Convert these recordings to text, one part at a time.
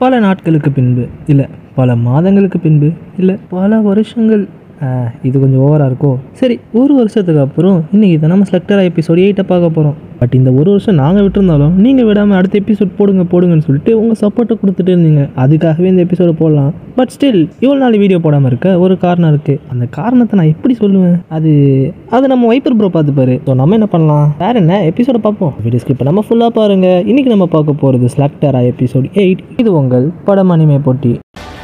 பல நாட்களுக்கு பின்பு இல்லை பல மாதங்களுக்கு பின்பு இல்லை பல வருஷங்கள் ஆ, இது கொஞ்சம் ஓவராக இருக்கோ சரி ஒரு வருஷத்துக்கு அப்புறம் இன்றைக்கி தான் நம்ம செலக்டர் எபிசோட் எயிட்டை பார்க்க போகிறோம் பட் இந்த ஒரு வருஷம் நாங்கள் விட்டுருந்தாலும் நீங்கள் விடாமல் அடுத்த எபிசோட் போடுங்க போடுங்கன்னு சொல்லிட்டு உங்கள் சப்போர்ட்டை கொடுத்துட்டு இருந்தீங்க அதுக்காகவே இந்த எபிசோட போடலாம் பட் ஸ்டில் இவ்வளோ நாள் வீடியோ போடாமல் இருக்க ஒரு காரணம் இருக்குது அந்த காரணத்தை நான் எப்படி சொல்லுவேன் அது அது நம்ம வைப்பர் ப்ரோ பார்த்துப்பாரு ஸோ நம்ம என்ன பண்ணலாம் வேற என்ன எபிசோட பார்ப்போம் வீடியோ ஸ்கிப் நம்ம ஃபுல்லாக பாருங்க இன்னைக்கு நம்ம பார்க்க போகிறது செலக்டரா எபிசோட் எயிட் இது உங்கள் படம் அனிமே போட்டி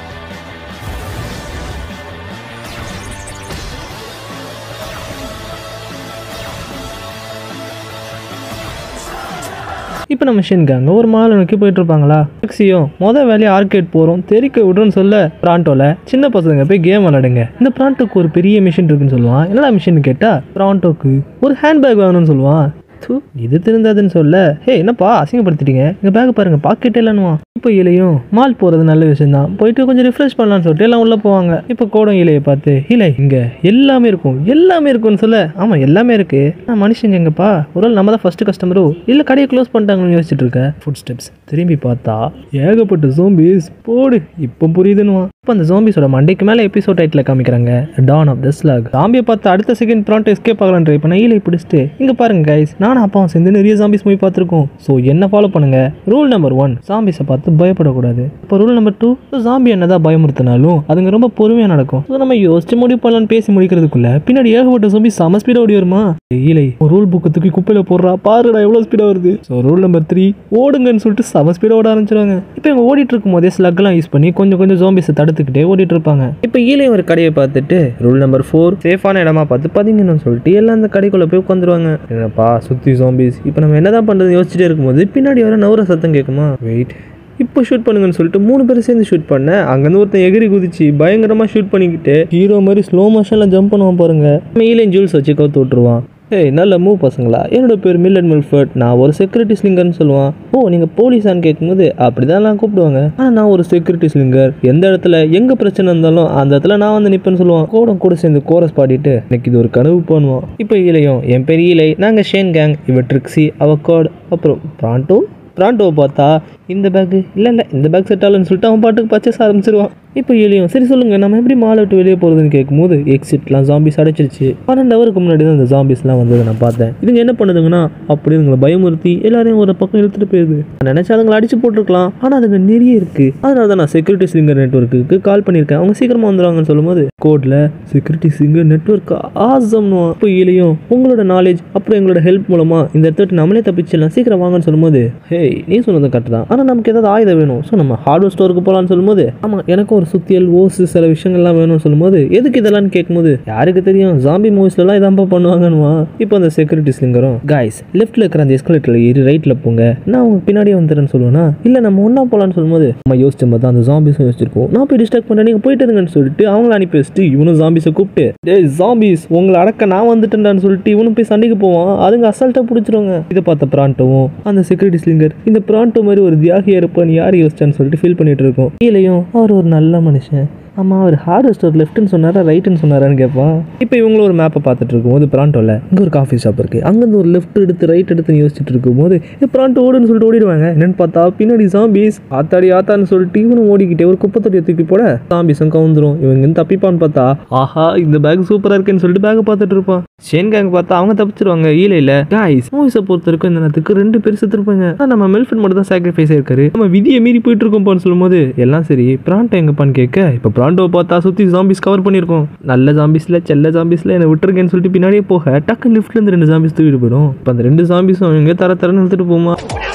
இப்போ நம்ம ஷின்காங்க ஒரு மாலை நோக்கி போயிட்டு இருப்பாங்களா டாக்ஸியும் மொதல் வேலையை ஆர்கேட் போகிறோம் தெறிக்க விடுறோன்னு சொல்ல பிராண்டோவில் சின்ன பசங்க போய் கேம் விளாடுங்க இந்த பிராண்டோக்கு ஒரு பெரிய மிஷின் இருக்குன்னு சொல்லுவான் என்னடா மிஷின் கேட்டால் பிராண்டோக்கு ஒரு ஹேண்ட்பேக் வேணும்னு சொல்லுவான் தூ இது திருந்தாதுன்னு சொல்ல ஹே என்னப்பா அசிங்கப்படுத்திட்டீங்க எங்கள் பேக் பாருங்க பாக்கெட்டே இல்லைன்னுவான் இப்போ இலையும் மால் போகிறது நல்ல விஷயம் தான் போயிட்டு கொஞ்சம் ரிஃப்ரெஷ் பண்ணலாம்னு சொல்லிட்டு எல்லாம் உள்ளே போவாங்க இப்போ கோடம் இலையை பார்த்து இல்லை இங்கே எல்லாமே இருக்கும் எல்லாமே இருக்கும்னு சொல்ல ஆமாம் எல்லாமே இருக்கு நான் மனுஷங்க எங்கப்பா ஒரு நாள் நம்ம தான் ஃபஸ்ட்டு கஸ்டமரோ இல்லை கடையை க்ளோஸ் பண்ணிட்டாங்கன்னு யோசிச்சுட்டு இருக்க ஃபுட் ஸ்டெப்ஸ் திரும்பி பார்த்தா ஏகப்பட்ட ஜோம்பிஸ் போடு இப்போ புரியுதுன்னுவான் இப்போ அந்த ஜோம்பிஸோட மண்டைக்கு மேலே எபிசோட் டைட்டில் காமிக்கிறாங்க டான் ஆஃப் த ஸ்லாக் ஜாம்பியை பார்த்து அடுத்த செகண்ட் ப்ராண்ட் எஸ்கேப் ஆகலாம் ட்ரை பண்ண ஈலை பிடிச்சிட்டு இங்கே பாருங்க கைஸ் நானும் அப்பாவும் சேர்ந்து நிறைய ஜாம்பிஸ் மூவி பார்த்துருக்கோம் ஸோ என்ன ஃபாலோ பண்ணுங்க ரூல் நம்பர் ஒன் ஜாம்பிஸை பார்த்து பயப்படக்கூடாது இப்போ ரூல் நம்பர் டூ ஜாம்பி என்னதான் பயமுறுத்தினாலும் அதுங்க ரொம்ப பொறுமையாக நடக்கும் ஸோ நம்ம யோசிச்சு முடிவு பண்ணலாம்னு பேசி முடிக்கிறதுக்குள்ள பின்னாடி ஏகப்பட்ட ஜாம்பி செம ஸ்பீடாக ஓடி வருமா ஈலை ரூல் புக்கு தூக்கி குப்பையில் போடுறா பாருடா எவ்வளோ ஸ்பீடாக வருது ஸோ ரூல் நம்பர் த்ரீ ஓடுங்கன்னு சொல்லிட்டு செம ஸ்பீடாக ஓட ஆரம்பிச்சிருவாங்க இப்போ இவங்க ஓடிட்டு இருக்கும் போதே ஸ்லக்லாம் யூஸ் பண்ணி கொஞ்சம் கொஞ்சம் ஜாம்பிஸை தடுத்துக்கிட்டே ஓடிட்டு இருப்பாங்க இப்போ ஈலே ஒரு கடையை பார்த்துட்டு ரூல் நம்பர் ஃபோர் சேஃபான இடமா பார்த்து பதிங்கன்னு சொல்லிட்டு எல்லாம் அந்த கடைக்குள்ளே போய் உட்காந்துருவாங்க என்னப்பா சுற்றி ஜாம்பிஸ் இப்போ நம்ம என்னதான் பண்ணுறது யோசிச்சுட்டே இருக்கும்போது பின்னாடி வர நவுற சத்தம் கேட்குமா வெயிட் இப்போ ஷூட் பண்ணுங்கன்னு சொல்லிட்டு மூணு பேர் சேர்ந்து ஷூட் பண்ண அங்கேருந்து ஒருத்தன் எகிரி குதிச்சு பயங்கரமாக ஷூட் பண்ணிக்கிட்டு ஹீரோ மாதிரி ஸ்லோ மோஷனில் ஜம்ப் பண்ணுவான் பாருங்க மெயிலையும் ஜூல்ஸ் வச்சு கவுத்து விட்டுருவான் ஏய் நல்ல மூவ் பசங்களா என்னோட பேர் மில்லட் மில்ஃபர்ட் நான் ஒரு செக்யூரிட்டி ஸ்லிங்கர்னு சொல்லுவான் ஓ நீங்கள் போலீஸான்னு கேட்கும்போது அப்படி தான் நான் கூப்பிடுவாங்க ஆனால் நான் ஒரு செக்யூரிட்டி ஸ்லிங்கர் எந்த இடத்துல எங்கே பிரச்சனை இருந்தாலும் அந்த இடத்துல நான் வந்து நிற்பேன்னு சொல்லுவான் கோடம் கூட சேர்ந்து கோரஸ் பாடிட்டு எனக்கு இது ஒரு கனவு பண்ணுவான் இப்போ இலையும் என் பேர் இலை நாங்கள் ஷேன் கேங் இவ ட்ரிக்ஸி அவ கோட் அப்புறம் பிராண்டோ பிராண்டோவை பார்த்தா இந்த பேக்கு இல்லை இல்லை இந்த பேக் செட் ஆகலன்னு சொல்லிட்டு அவன் பாட்டுக்கு பர்ச்சேஸ் ஆரம்பிச்சிருவான் இப்போ எலியும் சரி சொல்லுங்க நம்ம எப்படி மாலை விட்டு வெளியே போகிறதுன்னு கேட்கும்போது எக்ஸிட்லாம் ஜாம்பிஸ் அடைச்சிருச்சு பன்னெண்டு ஹவருக்கு முன்னாடி தான் இந்த ஜாம்பிஸ்லாம் வந்ததை நான் பார்த்தேன் இதுங்க என்ன பண்ணுதுங்கன்னா அப்படி இதுங்களை பயமுறுத்தி எல்லாரையும் ஒரு பக்கம் இழுத்துட்டு போயிருது நான் நினச்சா அதுங்களை அடிச்சு போட்டிருக்கலாம் ஆனால் அதுங்க நிறைய இருக்கு அதனால தான் நான் செக்யூரிட்டி சிங்கர் நெட்ஒர்க்குக்கு கால் பண்ணியிருக்கேன் அவங்க சீக்கிரமாக வந்துடுவாங்கன்னு சொல்லும்போது கோட்ல செக்யூரிட்டி சிங்கர் நெட்ஒர்க் ஆசம்னு இப்போ இலையும் உங்களோட நாலேஜ் அப்புறம் எங்களோட ஹெல்ப் மூலமாக இந்த இடத்துல நம்மளே தப்பிச்சிடலாம் சீக்கிரம் வாங்கன்னு சொல்லும்போது ஹேய் நீ சொன்னது கரெக்ட் தான் ஆனால் நமக்கு ஏதாவது ஆயுதம் வேணும் ஸோ நம்ம ஹார்ட்வேர் ஸ்டோருக்கு போகலான்னு சொல்லும்போது ஆமாம் எனக்கும் ஒரு சுத்தியல் ஓசு சில விஷயங்கள்லாம் வேணும்னு சொல்லும்போது எதுக்கு இதெல்லாம் கேட்கும்போது யாருக்கு தெரியும் ஜாம்பி மூவிஸ்லாம் இதான்ப்பா பண்ணுவாங்கன்னுவா இப்போ அந்த செக்யூரிட்டி ஸ்லிங்கரும் காய்ஸ் லெஃப்ட்டில் இருக்கிற அந்த எஸ்கலேட்டரில் ஏறி ரைட்டில் போங்க நான் அவங்க பின்னாடியே வந்துடுறேன்னு சொல்லுவேன்னா இல்லை நம்ம ஒன்றா போகலான்னு சொல்லும்போது நம்ம யோசிச்ச மாதிரி தான் அந்த ஜாம்பிஸும் யோசிச்சிருக்கோம் நான் போய் டிஸ்டர்ப் பண்ணுறேன் நீங்கள் போயிட்டு இருங்கன்னு சொல்லிட்டு அவங்கள அனுப்பி வச்சுட்டு இவனும் ஜாம்பிஸை கூப்பிட்டு டேய் ஜாம்பிஸ் உங்களை அடக்க நான் வந்துட்டேன்டான்னு சொல்லிட்டு இவனும் போய் சண்டைக்கு போவான் அதுங்க அசால்ட்டாக பிடிச்சிருவாங்க இதை பார்த்த பிராண்டோவும் அந்த செக்யூரிட்டி ஸ்லிங்கர் இந்த பிராண்டோ மாதிரி ஒரு தியாகியா இருப்பான்னு யார் யோசிச்சான்னு சொல்லிட்டு ஃபீல் பண்ணிட்டு இருக்கோம் கீழேயும் அவர் ஒரு நல்ல மனுஷன் ஆமாம் அவர் ஹார்ட்வேர் ஸ்டோர் லெஃப்ட்னு சொன்னாரா ரைட்டுன்னு சொன்னாரான்னு கேட்பான் இப்போ இவங்களும் ஒரு மேப்பை பார்த்துட்டு இருக்கும்போது பிராண்டோவில் இங்கே ஒரு காஃபி ஷாப் இருக்குது அங்கேருந்து ஒரு லெஃப்ட் எடுத்து ரைட் எடுத்து யோசிச்சுட்டு இருக்கும்போது "ஏ, பிராண்டோ ஓடுன்னு சொல்லிட்டு ஓடிடுவாங்க என்னன்னு பார்த்தா பின்னாடி ஜாம்பிஸ் ஆத்தாடி ஆத்தான்னு சொல்லிட்டு இவனும் ஓடிக்கிட்டே ஒரு குப்பை தொட்டியை தூக்கி போட ஜாம்பிஸும் கவுந்துரும் இவங்க இருந்து தப்பிப்பான்னு பார்த்தா ஆஹா இந்த பேக் சூப்பராக இருக்குன்னு சொல்லிட்டு பேக்கை பார்த்துட்டு இருப்பான் ஷேன் கேங் பார்த்தா அவங்க தப்பிச்சிருவாங்க ஈலையில் காய்ஸ் மூவிஸை பொறுத்த வரைக்கும் இந்த நேரத்துக்கு ரெண்டு பேர் செத்துருப்பாங்க ஆனா நம்ம மெல்ஃபன் மட்டும் தான் சாக்ரிஃபைஸ் ஆயிருக்காரு நம்ம விதியை மீறி போயிட்டு இருக்கோம்ப்பான்னு சொல்லும்போது எல்லாம் சரி பிராண்டோ எங்கப்பான்னு கேட்க இப்போ பிராண்டோவை பார்த்தா சுற்றி ஜாம்பிஸ் கவர் பண்ணியிருக்கோம் நல்ல ஜாம்பிஸில் செல்ல ஜாம்பிஸில் என்னை விட்டுருக்கேன்னு சொல்லிட்டு பின்னாடியே போக டக்கு லிஃப்ட்லேருந்து ரெண்டு ஜாம்பிஸ் தூக்கிட்டு போயிடும் இப்போ அந்த ரெண்டு ஜாம்பிஸும் எங்கே தர தரன்னு இழுத்துட்டு போமா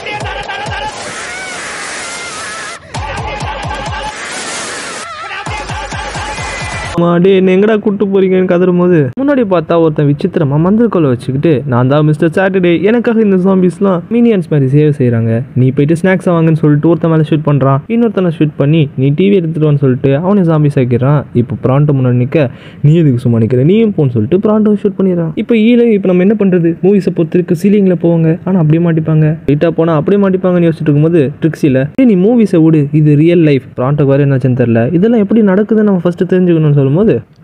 ஆமா டே என்ன எங்கடா கூட்டு போறீங்கன்னு கதறும் போது முன்னாடி பார்த்தா ஒருத்தன் விசித்திரமா மந்திரக்கோலை வச்சுக்கிட்டு நான் தான் மிஸ்டர் சாட்டர்டே எனக்காக இந்த ஜாம்பிஸ்லாம் மினியன்ஸ் மாதிரி சேவ் செய்றாங்க நீ போயிட்டு ஸ்நாக்ஸ் வாங்கன்னு சொல்லிட்டு ஒருத்தன் மேலே ஷூட் பண்றான் இன்னொருத்தனை ஷூட் பண்ணி நீ டிவி எடுத்துட்டு வான்னு சொல்லிட்டு அவனை ஜாம்பிஸ் ஆக்கிறான் இப்போ பிராண்டோ முன்னாடி நிற்க நீ எதுக்கு சும்மா நிற்கிற நீயும் போன்னு சொல்லிட்டு பிராண்டோ ஷூட் பண்ணிடுறான் இப்போ ஈழ இப்போ நம்ம என்ன பண்றது மூவிஸை பொறுத்திருக்கு சீலிங்கில் போவாங்க ஆனால் அப்படியே மாட்டிப்பாங்க லைட்டாக போனால் அப்படியே மாட்டிப்பாங்கன்னு யோசிச்சுட்டு இருக்கும்போது ட்ரிக்ஸில் நீ மூவிஸை விடு இது ரியல் லைஃப் பிராண்டோக்கு வேறு என்னாச்சுன்னு தெரில இதெல்லாம் எப்படி நடக்குதுன்னு நம்ம ஃபஸ்ட்டு தெரிஞ்சுக்கணும்னு சொல்லும்போது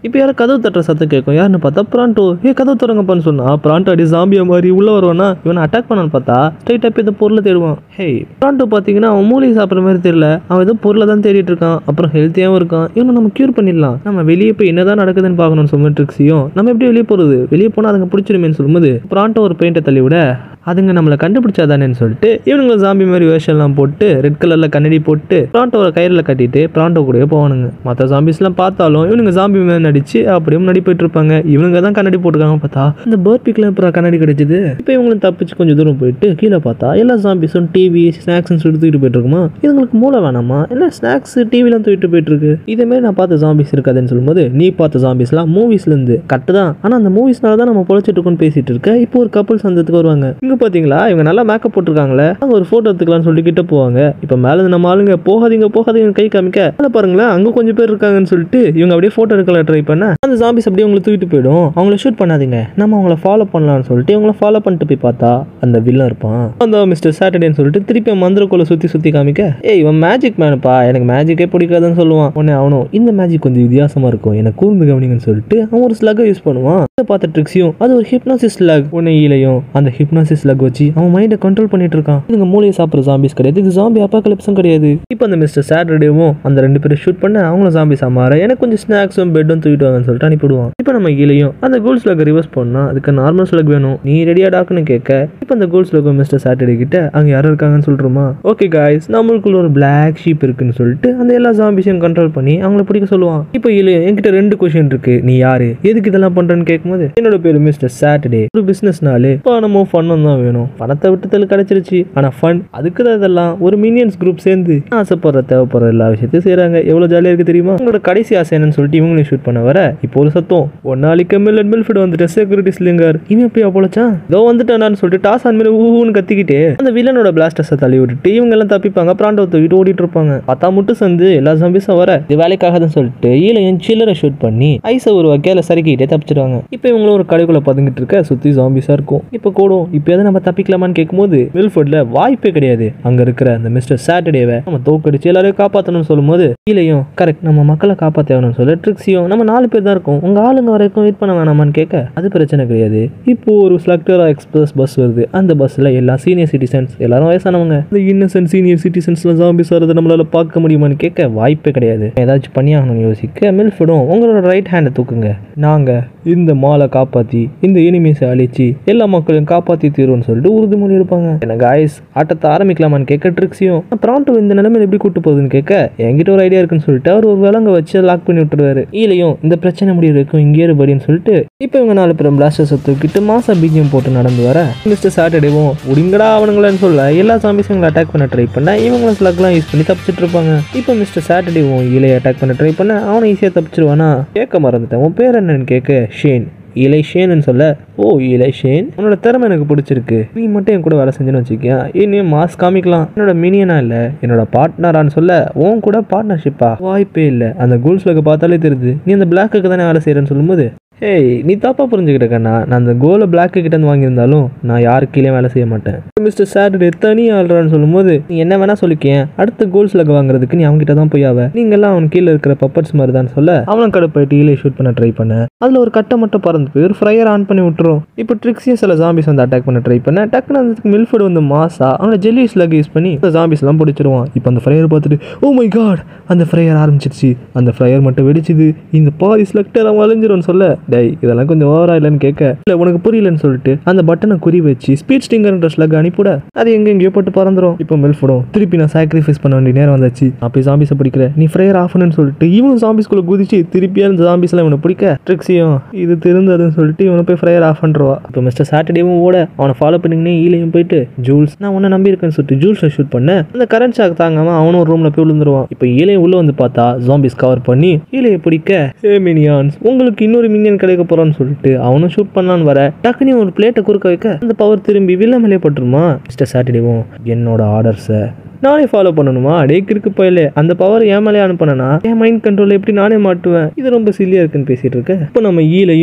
இப்போ யாரும் கதவு தட்டுற சத்தம் கேட்கும் யாருன்னு பார்த்தா பிராண்டோ ஏ கதவு திறங்கப்பான்னு சொன்னா பிராண்டோ அடி ஜாம்பியா மாதிரி உள்ள வருவானா இவனை அட்டாக் பண்ணான்னு பார்த்தா ஸ்ட்ரைட்டாக போய் இந்த பொருளை தேடுவான் ஹே பிராண்டோ பார்த்தீங்கன்னா அவன் மூலிகை சாப்பிட்ற மாதிரி தெரியல அவன் ஏதோ பொருளை தான் தேடிட்டு இருக்கான் அப்புறம் ஹெல்த்தியாகவும் இருக்கான் இவனை நம்ம க்யூர் பண்ணிடலாம் நம்ம வெளியே போய் என்னதான் நடக்குதுன்னு பார்க்கணும்னு சொல்லும்போது ட்ரிக்ஸையும் நம்ம எப்படி வெளியே போகிறது வெளியே போனால் அதுங்க பிடிச்சிருமேன்னு சொல்லும்போது பிராண்டோ ஒரு பெயிண்டை தள்ளி விட அதுங்க நம்மளை கண்டுபிடிச்சாதானேன்னு சொல்லிட்டு இவனுங்க ஜாம்பி மாதிரி வேஷம்லாம் போட்டு ரெட் கலரில் கண்ணாடி போட்டு பிராண்டோவை கயிறில் கட்டிட்டு பிராண்டோ கூடயே போவானுங்க மற்ற ஜாம்பிஸ்லாம் பார்த்தாலும் இவனுங்க ஜாம்பி மாதிரி நடிச்சு அப்படியே முன்னாடி போயிட்டு இருப்பாங்க இவனுங்க தான் கண்ணாடி போட்டிருக்காங்க பார்த்தா இந்த பர்பிக்கெலாம் இப்போ கண்ணாடி கிடைச்சது இப்போ இவங்களும் தப்பிச்சு கொஞ்சம் தூரம் போயிட்டு கீழே பார்த்தா எல்லா ஜாம்பிஸும் டிவி ஸ்நாக்ஸ் சொல்லிட்டு தூக்கிட்டு போயிட்டு இருக்குமா இதுங்களுக்கு மூளை வேணாமா இல்லை ஸ்நாக்ஸ் டிவிலாம் தூக்கிட்டு போயிட்டு இருக்கு இதே மாதிரி நான் பார்த்த ஜாம்பிஸ் இருக்காதுன்னு சொல்லும்போது நீ பார்த்த ஜாம்பிஸ்லாம் மூவிஸ்லேருந்து கரெக்டு தான் ஆனால் அந்த மூவிஸ்னால தான் நம்ம பொழைச்சிட்டு இருக்கோம்னு பேசிட்டு இருக்க இப்போ ஒரு கப்பல் சந்தத்துக்கு வருவாங்க இங்கே பார்த்தீங்களா இவங்க நல்லா மேக்கப் போட்டிருக்காங்களே அங்கே ஒரு ஃபோட்டோ எடுத்துக்கலாம்னு சொல்லி கிட்ட போவாங்க இப்போ மேலே இருந்து நம்ம ஆளுங்க போகாதீங்க போகாதீங்க கை காமிக்க மேலே பாருங்களேன் அங்கே கொஞ்சம் பேர் இருக்காங்கன்னு சொல்லிட்டு இவங்க அப்படியே ஃபோட்டோ எடுக்கல ட்ரை பண்ண அந்த ஜாம்பிஸ் அப்படியே உங்களை தூக்கிட்டு போயிடும் அவங்கள ஷூட் பண்ணாதீங்க நம்ம அவங்கள ஃபாலோ பண்ணலாம்னு சொல்லிட்டு இவங்கள ஃபாலோ பண்ணிட்டு போய் பார்த்தா அந்த வில்லன் இருப்பான் அந்த மிஸ்டர் சாட்டர்டேன்னு சொல்லிட்டு திருப்பி மந்திரக்கோலை சுற்றி சுற்றி காமிக்க ஏய் இவன் மேஜிக் மேனுப்பா எனக்கு மேஜிக்கே பிடிக்காதுன்னு சொல்லுவான் உடனே அவனும் இந்த மேஜிக் கொஞ்சம் வித்தியாசமா இருக்கும் எனக்கு கூர்ந்து கவனிங்கன்னு சொல்லிட்டு அவன் ஒரு ஸ்லக்கை யூஸ் பண்ணுவான் அதை பார்த்த ட்ரிக்ஸையும் அது ஒரு ஹிப்னாசிஸ் ஸ்லக் உடனே ஈலையும் அந்த ஹிப்னாசிஸ் ஸ்லக் வச்சு அவன் மைண்டை கண்ட்ரோல் பண்ணிட்டு இருக்கான் இதுங்க மூளையை சாப்பிட்ற ஜாம்பிஸ் கிடையாது இது ஜாம்பி அப்பாக்கலிப்ஸும் கிடையாது இப்போ அந்த மிஸ்டர் சாட்டர்டேவும் அந்த ரெண்டு பேரும் ஷூட் பண்ண அவங்களும் ஜாம்பிஸா மாற எனக்கு கொஞ்சம் ஸ்நாக்ஸும் பெட்டும் தூக்கிட்டு வாங்கன்னு சொல்லிட்டு அனுப்பிடுவான் இப்போ நம்ம ஈலையும் அந்த கோல் ஸ்லக் ரிவர்ஸ் பண்ணா அதுக்கு நார்மல் ஸ்லக் வேணும் நீ ரெடியா டாக்குன்னு கேட்க இப்போ அந்த கோல் ஸ்லக் மிஸ்டர் சாட்டர்டே கிட்ட அங்க யாரும் இருக்காங்கன்னு சொல்றோமா ஓகே காய்ஸ் நம்மளுக்குள்ள ஒரு பிளாக் ஷீப் இருக்குன்னு சொல்லிட்டு அந்த எல்லா ஜாம்பிஸையும் கண்ட்ரோல் பண்ணி அவங்கள பிடிக்க சொல்லுவான் இப்போ இல்லை என்கிட்ட ரெண்டு கொஷின் இருக்கு நீ யாரு எதுக்கு இதெல்லாம் பண்றேன்னு கேட்கும்போது என்னோட பேரு மிஸ்டர் சாட்டர்டே ஒரு பிசினஸ்னாலே பணமும் ஃபன்னும் தான் வேணும் பணத்தை விட்டு கிடைச்சிருச்சு ஆனா ஃபன் அதுக்கு தான் இதெல்லாம் ஒரு மினியன்ஸ் குரூப் சேர்ந்து ஆசைப்படுற தேவைப்படுற எல்லா விஷயத்தையும் செய்றாங்க எவ்வளவு ஜாலியா இருக்கு தெரியுமா உங்களோட கடைசி ஆசை என்னன்னு சொல்லிட்டு இவங்களையும் ஷூட் பண்ண வர இப்போ ஒரு சத்தம் ஒரு நாளைக்கு மில்லட் மில்ஃபிட் வந்துட்டு செக்யூரிட்டி ஸ்லிங்கர் இவன் எப்படி அப்பொழச்சான் இதோ வந்துட்டானான்னு சொல்லிட்டு டாஸ் ஆன் மேலே ஊன்னு கத்திக்கிட்டு அந்த வில்லனோட பிளாஸ்டர்ஸை தள்ளி விட்டுட்டு இவங்க எல்லாம் தப்பிப்பாங்க பிராண்டோ தூக்கிட்டு ஓடிட்டு இருப்பாங்க பார்த்தா மட்டும் சேர்ந்து எல்லா ஜாம்பிஸும் வர இது வேலைக்காகதான் சொல்லிட்டு ஈழையும் சில்லரை ஷூட் பண்ணி ஐஸை ஒரு வகையில சறுக்கிட்டே தப்பிச்சிடுவாங்க இப்போ இவங்களும் ஒரு கடைக்குள்ள பதுங்கிட்டு இருக்க சுத்தி ஜாம்பிஸா இருக்கும் இப்போ கூடும் இப்போ எதை நம்ம தப்பிக்கலாமான்னு கேட்கும்போது மில்ஃபுட்ல வாய்ப்பே கிடையாது அங்க இருக்கிற அந்த மிஸ்டர் சாட்டர்டேவை நம்ம தோக்கடிச்சு எல்லாரையும் காப்பாற்றணும்னு சொல்லும்போது கீழையும் கரெக்ட் நம்ம மக்களை காப்பாற்றணும்னு சொல்ல ட்ரிக்ஸியும் நம்ம நாலு பேர் தான் இருக்கோம் உங்க ஆளுங்க வரைக்கும் வெயிட் பண்ண வேணாமான்னு கேட்க அது பிரச்சனை கிடையாது இப்போ ஒரு ஸ்லக்டரா எக்ஸ்பிரஸ் பஸ் வருது அந்த பஸ்ல எல்லா சீனியர் சிட்டிசன்ஸ் எல்லாரும் வயசானவங்க இந்த இன்னசென்ட் சீனியர் சிட்டிசன்ஸ்ல ஜாம்பிஸ் வரது நம்மளால பார்க்க முடியுமான்னு கேட்க வாய்ப்பே கிடையாது ஏதாச்சும் பண்ணியாகணும்னு யோசிக்க மில்ஃபுடும் உங்களோட ரைட் ஹேண்டை தூக்குங்க நாங்க இந்த மாலை காப்பாத்தி இந்த எனிமீஸை அழிச்சு எல்லா மக்களையும் காப்பாத்தி தீருவோம்னு சொல்லிட்டு உறுதிமொழி எடுப்பாங்க என்ன காய்ஸ் ஆட்டத்தை ஆரம்பிக்கலாமான்னு கேட்க ட்ரிக்ஸையும் பிராண்டோ இந்த நிலைமையில எப்படி கூட்டு போகுதுன்னு கேட்க என்கிட்ட ஒரு ஐடியா இருக்குன்னு சொல்லிட்டு அவர் ஒரு விலங்க வச்சு லாக் பண்ணி விட்டுருவாரு ஈலையும் இந்த பிரச்சனை முடிய வரைக்கும் இங்கே இருபடின்னு சொல்லிட்டு இப்போ இவங்க நாலு பேரும் பிளாஸ்டர்ஸை தூக்கிட்டு மாசா பீஜியம் போட்டு நடந்து வர மிஸ்டர் சாட்டர்டேவும் உடிங்கடா அவனுங்களன்னு சொல்ல எல்லா சாம்பிஸும் இவங்களை அட்டாக் பண்ண ட்ரை பண்ண இவங்களும் ஸ்லக்லாம் யூஸ் பண்ணி தப்பிச்சிட்டு இருப்பாங்க இப்போ மிஸ்டர் சாட்டர்டேவும் ஈலையை அட்டாக் பண்ண ட்ரை பண்ண அவனை ஈஸியாக தப்பிச்சிருவானா கேட்க மறந்துட்டேன் உன் பேர் என்னன்னு கேட்க ஷேன் இலை ஷேன்னு சொல்ல ஓ இலை ஷேன் உன்னோட திறமை எனக்கு பிடிச்சிருக்கு நீ மட்டும் என் கூட வேலை செஞ்சுன்னு வச்சுக்கியா இன்னும் மாஸ் காமிக்கலாம் என்னோட மினியனா இல்ல என்னோட பார்ட்னரான்னு சொல்ல உன் கூட பார்ட்னர்ஷிப்பா வாய்ப்பே இல்லை அந்த கோல்ஸ் லோக பார்த்தாலே தெரியுது நீ அந்த பிளாக்குக்கு தானே வேலை செய்யறேன்னு சொல்லும்போது ஏய் நீ தப்பா புரிஞ்சுக்கிட்ட கண்ணா நான் அந்த கோலை பிளாக்கு கிட்ட இருந்து வாங்கியிருந்தாலும் நான் யாரு கீழே வேலை செய்ய மாட்டேன் மிஸ்டர் சாட்டர்டே தனி ஆள்றான்னு சொல்லும்போது நீ என்ன வேணா சொல்லிக்கேன் அடுத்த கோல்ஸ் லக வாங்குறதுக்கு நீ அவன்கிட்ட தான் போய் ஆவ நீங்கெல்லாம் அவன் கீழே இருக்கிற பப்பட்ஸ் மாதிரி தான் சொல்ல அவன் கடுப்பாயிட்டு ஈலே ஷூட் பண்ண ட்ரை பண்ண அதுல ஒரு கட்டை மட்டும் பறந்து போய் ஒரு ஃப்ரையர் ஆன் பண்ணி விட்டுரும் இப்போ ட்ரிக்ஸியும் சில ஜாம்பிஸ் வந்து அட்டாக் பண்ண ட்ரை பண்ண டக்குன்னு அந்த மில்ஃபுட் வந்து மாசா அவனோட ஜெல்லி ஸ்லக் யூஸ் பண்ணி அந்த ஜாம்பிஸ் எல்லாம் பிடிச்சிருவான் இப்போ அந்த ஃப்ரையர் பார்த்துட்டு ஓ மை காட் அந்த ஃப்ரையர் ஆரம்பிச்சிருச்சு அந்த ஃப்ரையர் மட்டும் வெடிச்சுது இந்த பாதி ஸ்லக்டர் அவன் அழிஞ்சிரும்னு சொல்ல டேய் இதெல்லாம் கொஞ்சம் ஓவரா இல்லைன்னு கேட்க இல்லை உனக்கு புரியலன்னு சொல்லிட்டு அந்த பட்டனை குறி வச்சு ஸ்பீட் ஸ்டிங்கர்ன்ற ஸ்லக் அனுப்பிவிட அது எங்க எங்கேயோ போட்டு பறந்துரும் இப்போ மில்ஃபுடும் திருப்பி நான் சாக்ரிஃபைஸ் பண்ண வேண்டிய நேரம் வந்தாச்சு அப்போ ஜாம்பிஸை பிடிக்கிற நீ ஃப்ரையர் ஆஃப் பண்ணுன்னு சொல்லிட்டு இவனும் ஜாம்பிஸ்குள்ள குதிச்சு திருப்பியா அந்த ஜாம்பிஸ்லாம் இவனை பிடிக்க ட்ரிக்ஸியும் இது திருந்ததுன்னு சொல்லிட்டு இவனை போய் ஃப்ரையர் ஆஃப் பண்ணுறவா இப்போ மிஸ்டர் சாட்டர்டேவும் ஓட அவனை ஃபாலோ பண்ணிங்கன்னே ஈலையும் போயிட்டு ஜூல்ஸ் நான் உன்னை நம்பி இருக்கேன்னு சொல்லிட்டு ஜூல்ஸை ஷூட் பண்ண அந்த கரண்ட் ஷாக் தாங்காம அவனும் ஒரு ரூம்ல போய் விழுந்துருவான் இப்போ ஈலையும் உள்ள வந்து பார்த்தா ஜாம்பிஸ் கவர் பண்ணி ஈலையை பிடிக்க ஏ மினியான்ஸ் உங்களுக்கு இன்னொரு மினியன் கிடைக்க போறான்னு சொல்லிட்டு அவனும் ஷூட் பண்ணலான்னு வர டக்குனு ஒரு பிளேட்டை குறுக்க வைக்க அந்த பவர் திரும்பி வில்ல மேலே பட்டுருமா மிஸ்டர் சாட்டர்டேவும் என்னோட ஆர்டர்ஸை நானே ஃபாலோ பண்ணணுமா அடே கிறுக்கு போயில அந்த பவர் என் மேலே அனுப்பினா என் மைண்ட் கண்ட்ரோல் எப்படி நானே மாட்டுவேன் இது ரொம்ப சில்லியா இருக்குன்னு பேசிட்டு இருக்க இப்போ நம்ம ஈலையும்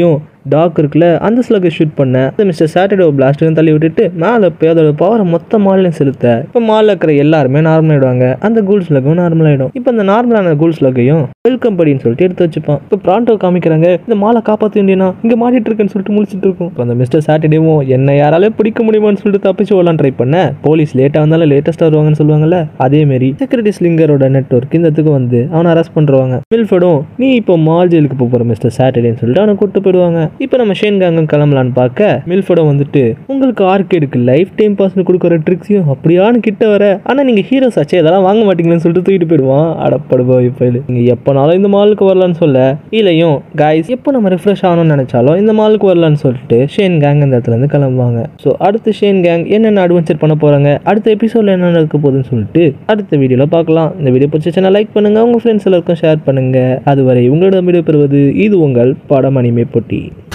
டாக் இருக்குல்ல அந்த ஸ்லகை ஷூட் பண்ண அந்த மிஸ்டர் சாட்டர்டே பிளாஸ்ட்னு தள்ளி விட்டுட்டு மேலே போய் அதோட பவரை மொத்த மாலையும் செலுத்த இப்போ மாலில் இருக்கிற எல்லாருமே நார்மல் ஆயிடுவாங்க அந்த கூல் ஸ்லகும் நார்மல் ஆயிடும் இப்போ அந்த நார்மலான கூல் ஸ்லகையும் வெல்கம் படின்னு சொல்லிட்டு எடுத்து வச்சுப்பான் இப்போ பிராண்டோ காமிக்கிறாங்க இந்த மாலை காப்பாற்ற வேண்டியனா இங்கே மாட்டிட்டு இருக்கேன்னு சொல்லிட்டு முடிச்சிட்டு இருக்கும் இப்போ அந்த மிஸ்டர் சாட்டர்டேவும் என்ன யாராலே பிடிக்க முடியுமான்னு சொல்லிட்டு தப்பிச்சு ஓடலாம் ட்ரை பண்ண போலீஸ் லேட்டாக வந்தாலும் லேட்டஸ்ட்டாக வருவாங்கன்னு சொல்லுவாங்கல்ல அதே மாரி செக்யூரிட்டி ஸ்லிங்கரோட நெட்ஒர்க் இந்த இடத்துக்கு வந்து அவனை அரெஸ்ட் பண்ணுறாங்க மில்ஃபடும் நீ இப்போ மால் ஜெயிலுக்கு போக போகிற மிஸ்டர் சாட்டர்டேன்னு சொல்லிட்டு அவனை கூட்டு போயிடுவாங்க இப்போ நம்ம ஷேன் காங்கம் கிளம்பலான்னு பார்க்க மில்ஃபடும் வந்துட்டு உங்களுக்கு ஆர்கேடுக்கு லைஃப் டைம் பாஸ்னு கொடுக்குற ட்ரிக்ஸையும் அப்படியான்னு கிட்ட வர ஆனால் நீங்கள் ஹீரோஸ் ஆச்சே இதெல்லாம் வாங்க மாட்டீங்களேன்னு சொல்லிட்டு தூக்கிட்டு போயிடுவான் அடப்படுவா இப்போ நீங்கள் எப்போனாலும் இந்த மாலுக்கு வரலான்னு சொல்ல இல்லையும் காய்ஸ் எப்போ நம்ம ரிஃப்ரெஷ் ஆகணும்னு நினச்சாலும் இந்த மாலுக்கு வரலான்னு சொல்லிட்டு ஷேன் கேங் அந்த இடத்துல இருந்து கிளம்புவாங்க ஸோ அடுத்து ஷேன் கேங் என்னென்ன அட்வென்ச்சர் பண்ண போகிறாங்க அடுத்த எபிசோடில் என்ன நடக்க போகுதுன்னு சொல்லிட்டு அடுத்த வீடியோவில் பார்க்கலாம் இந்த வீடியோ பிடிச்சிச்சுன்னா லைக் பண்ணுங்கள் உங்கள் ஃப்ரெண்ட்ஸ் எல்லாருக்கும் ஷேர் பண்ணுங்கள் அதுவரை உங்களிடம் விடைபெறுவது இது உங்கள் படம் அனிமே போட்டி